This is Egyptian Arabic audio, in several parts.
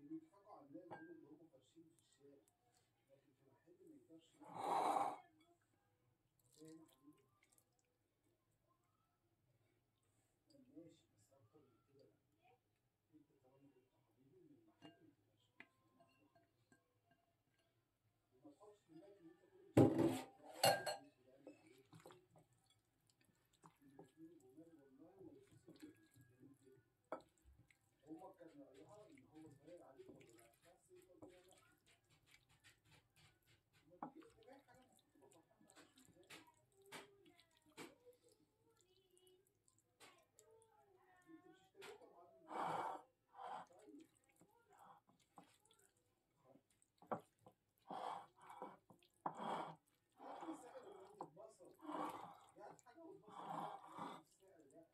اللي بيضحكوا علينا دول اللي هم فارشين في الشارع لكن في محل ما يقدرش يعمل. فاهم يا حبيبي؟ ماشي بس اكتر من كده لا انت طالما كنت حبيبي من المحل ما تبقاش وما تحطش في دماغك ان انت كل هو كان رأيها ان هو صغير عليك ولا لا بس انت قلت لها لا ما تجيش تلاقي حاجه المفروض تبقى فرحان بها مش متضايق. انت مش اشتريتها يا معلم طيب يعني السعر اللي بتتبسط يعني حاجه وتبسط السعر لا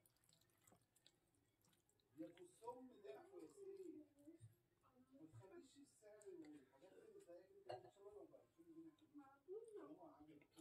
يا ابو السم ضعف يا سيدي ما تخليش السعر والحاجات اللي زيك انت ان شاء الله لو بقى طالما عجبك